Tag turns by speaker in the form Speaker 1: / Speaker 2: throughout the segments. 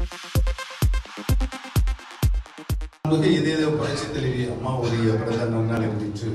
Speaker 1: நமக்கு இதே புரட்சி தலைவி அம்மாவுடைய பிறந்த நன்னாளை முன்னிட்டு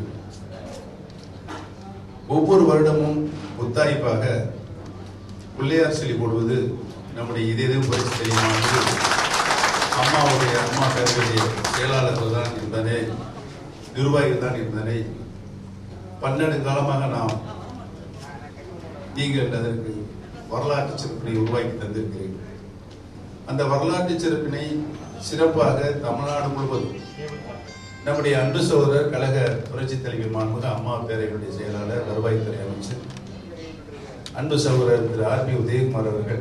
Speaker 1: ஒவ்வொரு வருடமும் புத்தாய்ப்பாக பிள்ளையார் சொல்லி போடுவது நம்முடைய இதே புரட்சி தலைவியானது அம்மாவுடைய அம்மா பேருடைய செயலாளர்கள் தான் என்பதை நிர்வாகிகள் தான் என்பதனை பன்னெண்டு காலமாக நாம் நீங்கள் அதற்கு வரலாற்று சிறப்பினை உருவாக்கி தந்திருக்கிறீர்கள் அந்த வரலாற்று சிறப்பினை சிறப்பாக தமிழ்நாடு முழுவதும் நம்முடைய அன்பு சகோதரர் கழக புரட்சி தலைவி மாண்புக அம்மா பேரவையுடைய செயலாளர் வருவாய்த்துறை அமைச்சர் அன்பு சகோதரர் திரு ஆர் பி உதயகுமார் அவர்கள்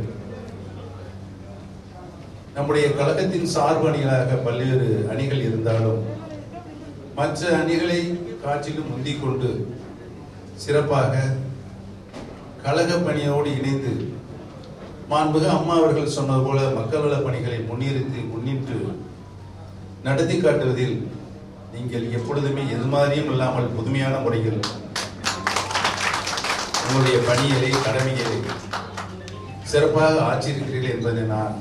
Speaker 1: நம்முடைய கழகத்தின் சார்பு அணிகளாக பல்வேறு அணிகள் இருந்தாலும் மற்ற அணிகளை காற்றிலும் முந்திக் கொண்டு சிறப்பாக கழக பணியோடு இணைந்து மாண்புக அம்மா அவர்கள் சொன்னது போல மக்கள் நல பணிகளை முன்னிறுத்தி முன்னின்று நடத்தி காட்டுவதில் நீங்கள் எப்பொழுதுமே எது மாதிரியும் இல்லாமல் புதுமையான முறையில் உங்களுடைய பணிகளை கடமைகளை சிறப்பாக ஆற்றியிருக்கிறீர்கள் என்பதை நான்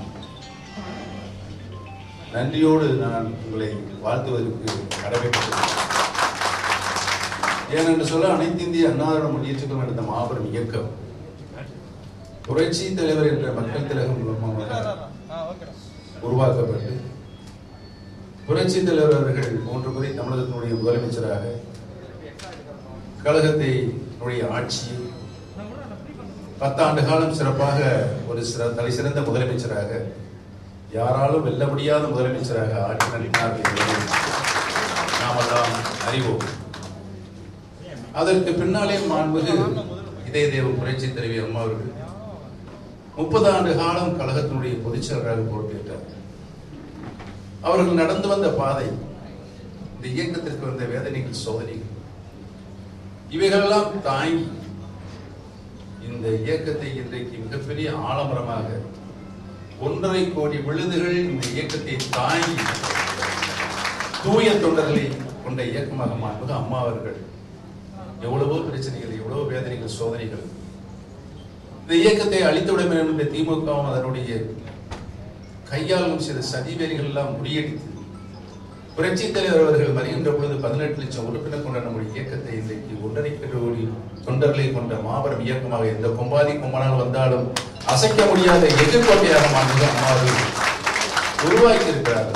Speaker 1: நன்றியோடு நான் உங்களை வாழ்த்துவதற்கு கடமைப்பட்டிருக்கிறேன் ஏனென்று சொல்ல அனைத்து இந்திய அன்னாரோட முன்னேற்றங்கள் நடந்த மாபெரும் இயக்கம் புரட்சி தலைவர் என்ற மக்கள் திலகம் மூலமாக உருவாக்கப்பட்டு புரட்சி தலைவர் அவர்கள் மூன்று முறை தமிழகத்தினுடைய முதலமைச்சராக கழகத்தை உடைய ஆட்சி பத்தாண்டு காலம் சிறப்பாக ஒரு சிற தலை சிறந்த முதலமைச்சராக யாராலும் வெல்ல முடியாத முதலமைச்சராக ஆட்சி நடத்தினார்கள் என்பதை நாமெல்லாம் அறிவோம் அதற்கு பின்னாலே மாண்புகு இதய தேவ புரட்சி தலைவி அம்மா அவர்கள் முப்பது ஆண்டு காலம் கழகத்தினுடைய பொதுச் செயலராக பொறுப்பேற்றார் அவர்கள் நடந்து வந்த பாதை இந்த இயக்கத்திற்கு வந்த வேதனைகள் சோதனைகள் இவைகளெல்லாம் தாங்கி இந்த இயக்கத்தை இன்றைக்கு மிகப்பெரிய ஆலமரமாக ஒன்றரை கோடி விழுதுகள் இந்த இயக்கத்தை தாங்கி தூய தொண்டர்களை கொண்ட இயக்கமாக மாண்புக அம்மா அவர்கள் எவ்வளவோ பிரச்சனைகள் எவ்வளவோ வேதனைகள் சோதனைகள் இந்த இயக்கத்தை அழித்துவிட வேண்டும் என்ற திமுகவும் அதனுடைய கையாளும் சில சதிவேரிகள் எல்லாம் முறியடித்து புரட்சி தலைவர் அவர்கள் வருகின்ற பொழுது பதினெட்டு லட்சம் உறுப்பினர் கொண்ட நம்முடைய இயக்கத்தை இன்றைக்கு ஒன்றரை கோடி தொண்டர்களை கொண்ட மாபெரும் இயக்கமாக எந்த கொம்பாதி கொம்பனால் வந்தாலும் அசைக்க முடியாத எதிர்கொண்டையாக மாண்புக அம்மாவை உருவாக்கி இருக்கிறார்கள்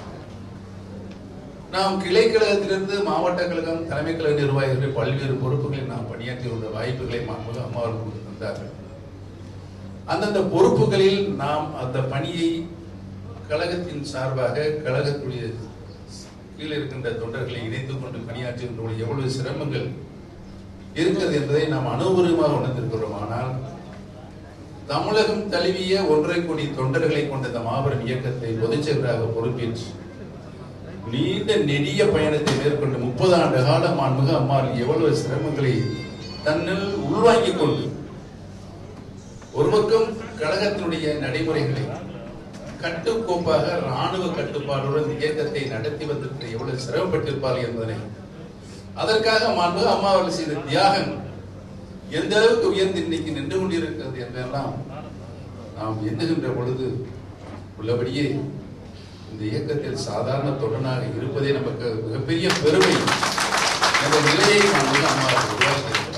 Speaker 1: நாம் கிளை கழகத்திலிருந்து மாவட்ட கழகம் தலைமை கழக நிர்வாகிகள் பல்வேறு பொறுப்புகளில் நாம் பணியாற்றி உள்ள வாய்ப்புகளை மாண்புக அம்மா அவர்கள் தந்தார்கள் அந்தந்த பொறுப்புகளில் நாம் அந்த பணியை கழகத்தின் சார்பாக கழகத்துடைய கீழே இருக்கின்ற தொண்டர்களை இணைத்துக் கொண்டு பணியாற்றுகின்ற எவ்வளவு சிரமங்கள் இருக்கிறது என்பதை நாம் அனுபவமாக உணர்ந்திருக்கிறோம் ஆனால் தமிழகம் தழுவிய ஒன்றரை கோடி தொண்டர்களை கொண்ட இந்த மாபெரும் இயக்கத்தை பொதுச்செயலராக பொறுப்பேற்று நீண்ட நெடிய பயணத்தை மேற்கொண்டு முப்பது ஆண்டு காலம் மாண்புக அம்மாள் எவ்வளவு சிரமங்களை தன்னில் உள்வாங்கிக் கொண்டு ஒரு பக்கம் கழகத்தினுடைய நடைமுறைகளை கட்டுக்கோப்பாக ராணுவ கட்டுப்பாடுடன் இந்த இயக்கத்தை நடத்தி வந்திருக்கிற எவ்வளவு சிரமப்பட்டிருப்பார்கள் என்பதனை அதற்காக மாண்புக அம்மா அவர்கள் செய்த தியாகம் எந்த அளவுக்கு உயர்ந்து இன்னைக்கு நின்று கொண்டிருக்கிறது என்றெல்லாம் நாம் எண்ணுகின்ற பொழுது உள்ளபடியே இந்த இயக்கத்தில் சாதாரண தொடனாக இருப்பதே நமக்கு மிகப்பெரிய பெருமை என்ற நிலையை மாண்புக அம்மா அவர்கள் உருவாக்கியிருக்கிறார்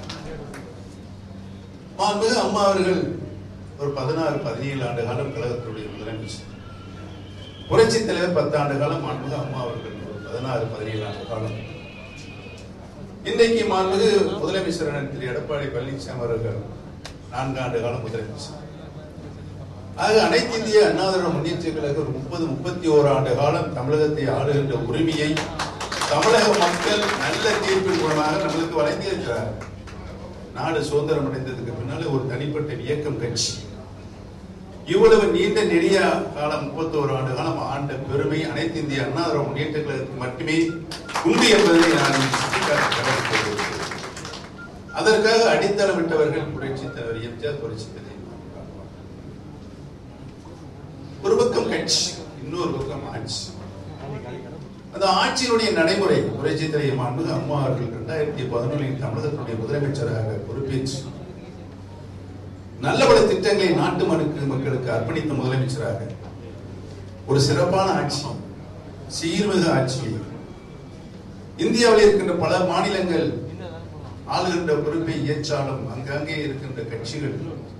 Speaker 1: மாண்புக அம்மா அவர்கள் ஒரு பதினாறு பதினேழு ஆண்டு காலம் கழகத்துடைய முதலமைச்சர் புரட்சி தலைவர் பத்து ஆண்டு காலம் மாண்புக அம்மா அவர்கள் ஒரு பதினாறு பதினேழு ஆண்டு காலம் இன்றைக்கு மாண்புகு முதலமைச்சர் திரு எடப்பாடி பழனிசாமி அவர்கள் நான்கு ஆண்டு காலம் முதலமைச்சர் ஆக அனைத்து இந்திய அண்ணாதிர முன்னேற்ற கழகம் ஒரு முப்பது முப்பத்தி ஓரு ஆண்டு காலம் தமிழகத்தை ஆளுகின்ற உரிமையை தமிழக மக்கள் நல்ல தீர்ப்பின் மூலமாக நம்மளுக்கு வழங்கியிருக்கிறார் நாடு சுதந்திரம் அடைந்ததுக்கு பின்னாலே ஒரு தனிப்பட்ட இயக்கம் கட்சி இவ்வளவு நீண்ட நெடிய காலம் முப்பத்தோரு ஆண்டு காலம் ஆண்ட பெருமை அனைத்து இந்திய அண்ணாதிர முன்னேற்ற கழகத்துக்கு மட்டுமே உண்டு என்பதை நான் சுட்டிக்காட்ட கடமைப்பட்டிருக்கிறேன் அதற்காக அடித்தளமிட்டவர்கள் புரட்சி தலைவர் எம்ஜிஆர் புரட்சி தலைவர் ஒரு பக்கம் கட்சி இன்னொரு பக்கம் ஆட்சி அந்த ஆட்சியினுடைய நடைமுறை புரட்சி தலைவர் மாண்புக அம்மா அவர்கள் இரண்டாயிரத்தி பதினொன்றில் தமிழகத்தினுடைய முதலமைச்சராக பொறுப்பேற்று நல்ல பல திட்டங்களை நாட்டு மனுக்கு மக்களுக்கு அர்ப்பணித்த முதலமைச்சராக ஒரு சிறப்பான ஆட்சி சீர்மிகு ஆட்சி இந்தியாவில் இருக்கின்ற பல மாநிலங்கள் ஆளுகின்ற பொறுப்பை ஏற்றாலும் அங்கங்கே இருக்கின்ற கட்சிகள்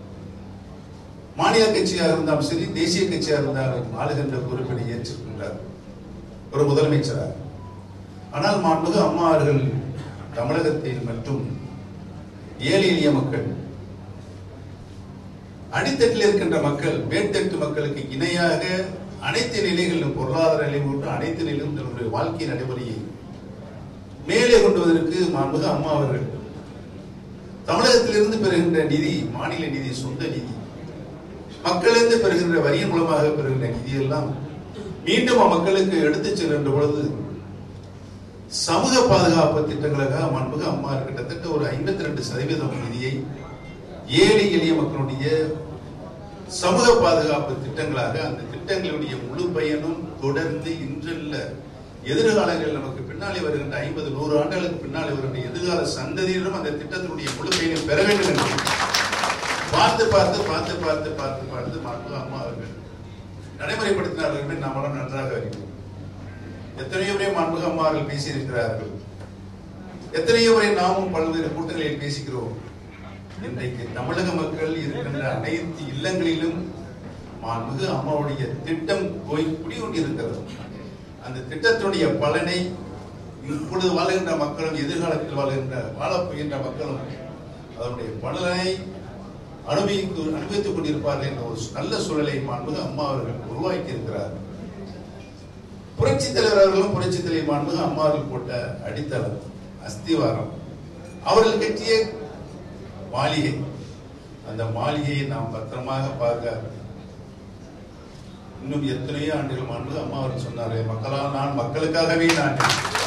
Speaker 1: மாநில கட்சியாக இருந்தாலும் சரி தேசிய கட்சியாக இருந்தாலும் ஆளுகின்ற பொறுப்பினை ஏற்றிருக்கின்றார் ஒரு முதலமைச்சராக ஆனால் மாண்புமிகு அம்மா அவர்கள் தமிழகத்தில் மற்றும் ஏழை எளிய மக்கள் அடித்தட்டில் இருக்கின்ற மக்கள் மேற்தட்டு மக்களுக்கு இணையாக அனைத்து நிலைகளிலும் பொருளாதார நிலை கொண்டு அனைத்து நிலையிலும் தன்னுடைய வாழ்க்கை நடைமுறையை மேலே கொண்டு வருவதற்கு மாண்புமிகு அம்மா அவர்கள் தமிழகத்திலிருந்து பெறுகின்ற நிதி மாநில நிதி சொந்த நிதி மக்களிருந்து பெறுகின்ற வரியின் மூலமாக பெறுகின்ற நிதி எல்லாம் மீண்டும் மக்களுக்கு எடுத்துச் செல்கின்ற பொழுது சமூக பாதுகாப்பு திட்டங்களுக்காக மாண்புமிகு அம்மா கிட்டத்தட்ட ஒரு ஐம்பத்தி ரெண்டு சதவீதம் நிதியை ஏழை எளிய மக்களுடைய சமூக பாதுகாப்பு திட்டங்களாக அந்த திட்டங்களுடைய முழு பயனும் தொடர்ந்து இன்றல்ல எதிர்காலங்களில் நமக்கு பின்னாலே வருகின்ற ஐம்பது நூறு ஆண்டுகளுக்கு பின்னாலே வருகின்ற எதிர்கால சந்ததியினரும் அந்த திட்டத்தினுடைய முழு பயனை பெற வேண்டும் என்று பார்த்து பார்த்து பார்த்து பார்த்து பார்த்து பார்த்து மாண்புமிகு அம்மா அவர்கள் நடைமுறைப்படுத்தினார்கள் என்று நம்மளும் நன்றாக அறிவோம் எத்தனையோ முறை மாண்புமிகு அம்மா அவர்கள் பேசியிருக்கிறார்கள் எத்தனையோ முறை நாமும் பல்வேறு கூட்டங்களில் பேசுகிறோம் இன்றைக்கு தமிழக மக்கள் இருக்கின்ற அனைத்து இல்லங்களிலும் மாண்புமிகு அம்மாவுடைய திட்டம் போய் குடிகொண்டிருக்கிறது அந்த திட்டத்தினுடைய பலனை இப்பொழுது வாழ்கின்ற மக்களும் எதிர்காலத்தில் வாழ்கின்ற வாழப் போகின்ற மக்களும் அதனுடைய பலனை அனுபவித்து அனுபவித்துக் கொண்டிருப்பார்கள் என்ற ஒரு நல்ல சூழலை மாண்புமிகு அம்மா அவர்கள் உருவாக்கி இருக்கிறார் புரட்சி தலைவர் அவர்களும் புரட்சி தலைவர் மாண்புமிகு அம்மா அவர்கள் போட்ட அடித்தளம் அஸ்திவாரம் அவர்கள் கட்டிய மாளிகை அந்த மாளிகையை நாம் பத்திரமாக பார்க்க இன்னும் எத்தனையோ ஆண்டுகள் மாண்புமிகு அம்மா அவர்கள் சொன்னாரே மக்களா நான் மக்களுக்காகவே நான்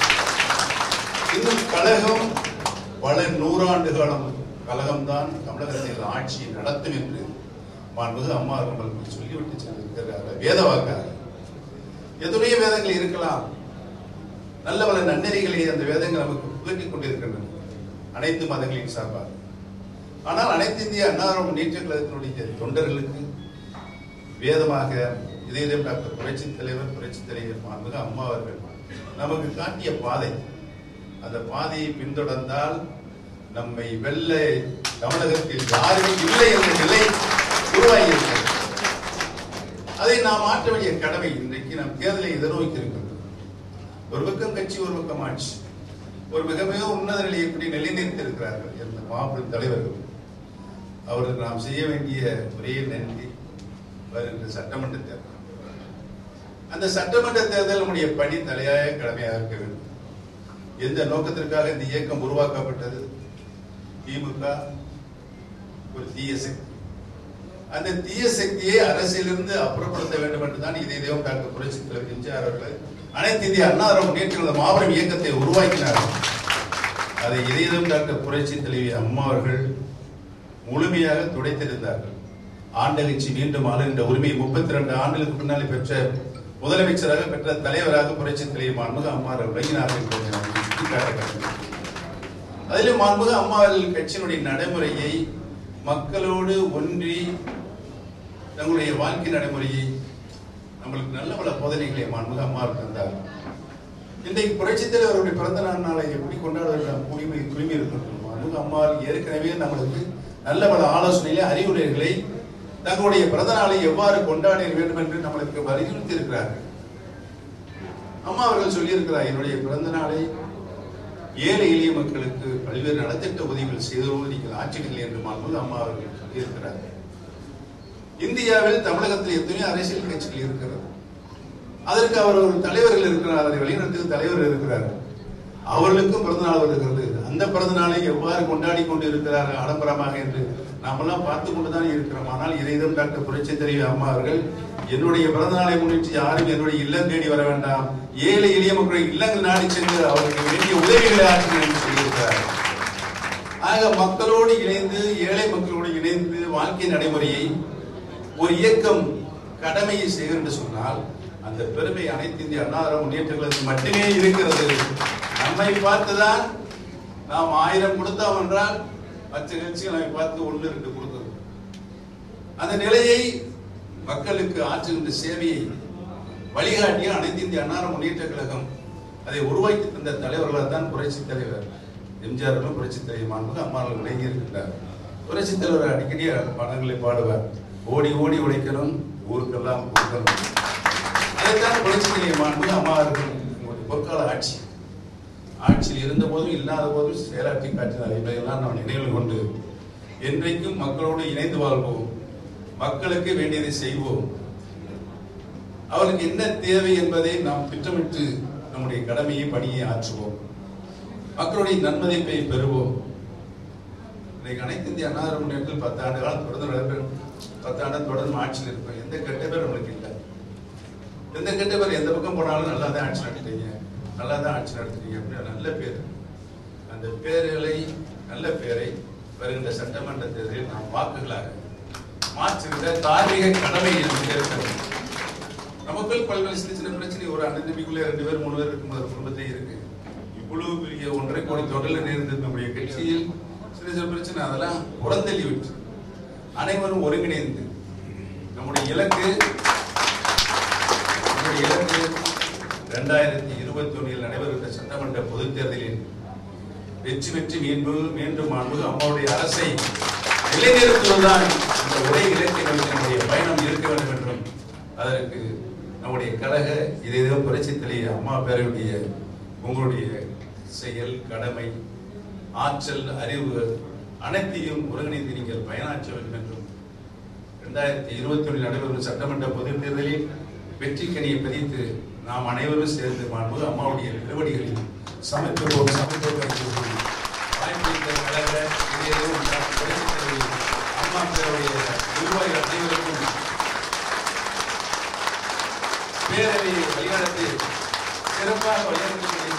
Speaker 1: இன்னும் கழகம் பல நூறாண்டு காலம் கழகம்தான் தமிழகத்தில் ஆட்சி நடத்தும் என்று மாண்புமிகு அம்மா அவர்களுக்கு சொல்லிவிட்டு சென்றிருக்கிறார்கள் வேத வாக்காக எத்தனையோ வேதங்கள் இருக்கலாம் நல்ல பல நன்னெறிகளை அந்த வேதங்கள் நமக்கு புகட்டிக் கொண்டிருக்கின்றன அனைத்து மதங்களின் சார்பாக ஆனால் அனைத்து இந்திய அன்னார முன்னேற்ற கழகத்தினுடைய தொண்டர்களுக்கு வேதமாக இதயம் டாக்டர் புரட்சி தலைவர் புரட்சி தலைவர் மாண்புமிகு அம்மா அவர்கள் நமக்கு காட்டிய பாதை அந்த பாதையை பின்தொடர்ந்தால் நம்மை வெல்ல தமிழகத்தில் யாருமே இல்லை என்ற நிலை உருவாகி இருக்கிறது அதை நாம் மாற்ற வேண்டிய கடமை இன்றைக்கு நாம் தேர்தலை எதிர்நோக்கி இருக்கிறது ஒரு பக்கம் கட்சி ஒரு பக்கம் ஆட்சி ஒரு மிக மிக உன்னத நிலையை எப்படி நிலைநிறுத்தி இருக்கிறார்கள் என்ற மாபெரும் தலைவர்கள் அவர்களுக்கு நாம் செய்ய வேண்டிய ஒரே நன்றி வருகின்ற சட்டமன்ற தேர்தல் அந்த சட்டமன்ற தேர்தல் நம்முடைய பணி தலையாய கடமையாக இருக்க வேண்டும் எந்த நோக்கத்திற்காக இந்த இயக்கம் உருவாக்கப்பட்டது திமுக ஒரு தீய சக்தி அந்த தீய சக்தியை அரசியலிருந்து அப்புறப்படுத்த வேண்டும் என்றுதான் இதே தேவம் டாக்டர் புரட்சி தலைவர் எம்ஜிஆர் அவர்கள் அனைத்து இந்திய அன்னார முன்னேற்ற மாபெரும் இயக்கத்தை உருவாக்கினார்கள் அதை இதயம் டாக்டர் புரட்சி தலைவி அம்மா அவர்கள் முழுமையாக துடைத்திருந்தார்கள் ஆண்டகட்சி மீண்டும் ஆளுகின்ற உரிமையை முப்பத்தி ரெண்டு ஆண்டுகளுக்கு பின்னாலே பெற்ற முதலமைச்சராக பெற்ற தலைவராக புரட்சி தலைவி மாண்புக அம்மா அவர்கள் விளங்கினார்கள் என்பதை நான் சுட்டிக்காட்ட கடமைப்பட்டிருக்கிறேன். அதிலும் மாண்புக அம்மா அவர்கள் கட்சியினுடைய நடைமுறையை மக்களோடு ஒன்றி தங்களுடைய வாழ்க்கை நடைமுறையை நம்மளுக்கு நல்ல பல போதனைகளை மாண்புக அம்மா அவர்கள் தந்தார் இன்றைக்கு புரட்சித் தலைவருடைய பிறந்த நாள் நாளை எப்படி கொண்டாடுவது உரிமை உரிமை இருக்கணும் மாண்புக அம்மா அவர்கள் ஏற்கனவே நம்மளுக்கு நல்ல பல ஆலோசனைகளை அறிவுரைகளை தங்களுடைய பிறந்த நாளை எவ்வாறு கொண்டாட வேண்டும் என்று நம்மளுக்கு வலியுறுத்தி இருக்கிறார்கள் அம்மா அவர்கள் சொல்லியிருக்கிறார் என்னுடைய பிறந்த நாளை ஏழை எளிய மக்களுக்கு பல்வேறு நலத்திட்ட உதவிகள் செய்தோடு நீங்கள் ஆட்சிகள் என்று மாண்புமிகு அம்மா அவர்கள் சொல்லியிருக்கிறார்கள் இந்தியாவில் தமிழகத்தில் எத்தனையோ அரசியல் கட்சிகள் இருக்கிறது அதற்கு அவர் ஒரு தலைவர்கள் இருக்கிறார் அதை வழிநடத்துக்கு தலைவர் இருக்கிறார் அவர்களுக்கும் பிறந்த நாள் வருகிறது அந்த பிறந்த நாளை எவ்வாறு கொண்டாடி கொண்டு இருக்கிறார்கள் ஆடம்பரமாக என்று நாமெல்லாம் பார்த்து கொண்டுதான் இருக்கிறோம் ஆனால் இதைதான் டாக்டர் புரட்சி தலைவி அம்மா அவர்கள் என்னுடைய பிறந்த நாளை முன்னிட்டு யாரும் என்னுடைய இல்லம் தேடி வர வேண்டாம் ஏழை எளிய மக்களுடைய இல்லங்கள் நாடி சென்று அவர்களுக்கு வேண்டிய உதவிகளை ஆற்றுங்கள் என்று சொல்லியிருக்கிறார் ஆக மக்களோடு இணைந்து ஏழை மக்களோடு இணைந்து வாழ்க்கை நடைமுறையை ஒரு இயக்கம் கடமையை செய்கிறது என்று சொன்னால் அந்த பெருமை அனைத்து இந்திய அண்ணாதிர முன்னேற்றங்களுக்கு மட்டுமே இருக்கிறது நம்மை பார்த்துதான் நாம் ஆயிரம் கொடுத்தோம் என்றால் மற்ற கட்சிகள் நம்மை பார்த்து ஒன்று ரெண்டு கொடுத்தது அந்த நிலையை மக்களுக்கு ஆற்றுகின்ற சேவையை வழிகாட்டிய அனைத்து இந்திய அன்னார முன்னேற்ற கழகம் அதை உருவாக்கி தந்த தலைவர்களால் தான் புரட்சி தலைவர் எம்ஜிஆர் அவர்களும் புரட்சி தலைவர் மாண்புக்கு அம்மாவில் விளங்கி இருக்கின்றார் புரட்சி தலைவர் அடிக்கடி படங்களை பாடுவார் ஓடி ஓடி உழைக்கணும் ஊருக்கெல்லாம் கொடுக்கணும் அதைத்தான் புரட்சி தலைவர் மாண்புக்கு அம்மா அவர்கள் உங்களுடைய பொற்கால ஆட்சி ஆட்சியில் இருந்த போதும் இல்லாத போதும் செயலாற்றி காட்டினார் இவையெல்லாம் நாம் நினைவில் கொண்டு என்றைக்கும் மக்களோடு இணைந்து வாழ்வோம் மக்களுக்கு வேண்டியதை செய்வோம் அவருக்கு என்ன தேவை என்பதை நாம் திட்டமிட்டு நம்முடைய கடமையை பணியை ஆற்றுவோம் மக்களுடைய நன்மதிப்பை பெறுவோம் இன்னைக்கு அனைத்து இந்திய அண்ணா திராவிட முன்னேற்றத்தில் பத்து ஆண்டு காலம் தொடர்ந்து நடைபெறும் பத்து ஆண்டு தொடர்ந்து ஆட்சியில் இருப்போம் எந்த கெட்ட பேர் நம்மளுக்கு இல்லை எந்த கெட்ட பேர் எந்த பக்கம் போனாலும் நல்லா தான் ஆட்சி நடத்துறீங்க நல்லா தான் ஆட்சி நடத்துறீங்க அப்படின்னு நல்ல பேர் அந்த பேர்களை நல்ல பேரை வருகின்ற சட்டமன்ற தேர்தலில் நாம் வாக்குகளாக மாற்றுகிற தார்மீக கடமை நமக்கு இருக்கிறது நமக்குள் பல்வேறு சின்ன சின்ன பிரச்சனை ஒரு அண்ணன் தம்பிக்குள்ளே ரெண்டு பேர் மூணு பேர் இருக்கும் ஒரு குடும்பத்தை இருக்கு இவ்வளவு பெரிய ஒன்றரை கோடி தொழில் நேர்ந்தது நம்முடைய கட்சியில் சின்ன சின்ன பிரச்சனை அதெல்லாம் புறந்தள்ளி விட்டு அனைவரும் ஒருங்கிணைந்து நம்முடைய இலக்கு நம்முடைய இலக்கு இரண்டாயிரத்தி இருபத்தி ஒன்றில் நடைபெறுகின்ற சட்டமன்ற பொதுத் தேர்தலில் வெற்றி பெற்று மீண்டும் மீண்டும் மாண்பு அம்மாவுடைய அரசை நிலைநிறுத்துவதுதான் இந்த ஒரே இலக்கை நோக்கி நம்முடைய பயணம் இருக்க வேண்டும் என்றும் அதற்கு நம்முடைய கழக இதே புரட்சி தலைவர் அம்மா பேரவையுடைய உங்களுடைய செயல் கடமை ஆற்றல் அறிவு அனைத்தையும் ஒருங்கிணைந்து நீங்கள் பயனாற்ற வேண்டும் என்றும் இரண்டாயிரத்தி இருபத்தி ஒன்றில் நடைபெறும் சட்டமன்ற பொதுத் தேர்தலில் வெற்றி கனியை பதித்து நாம் அனைவரும் சேர்ந்து மாண்பு அம்மாவுடைய திருவடிகளில் சமைப்போம் சமைப்போம் என்று கூறி வாய்ப்பளித்த கழக இளைஞர்கள் மற்றும் புரட்சித் தலைவி அம்மா பேருடைய நிர்வாகிகள் அனைவருக்கும் பேரவை வழிநடத்தி சிறப்பாக வழிநடத்தி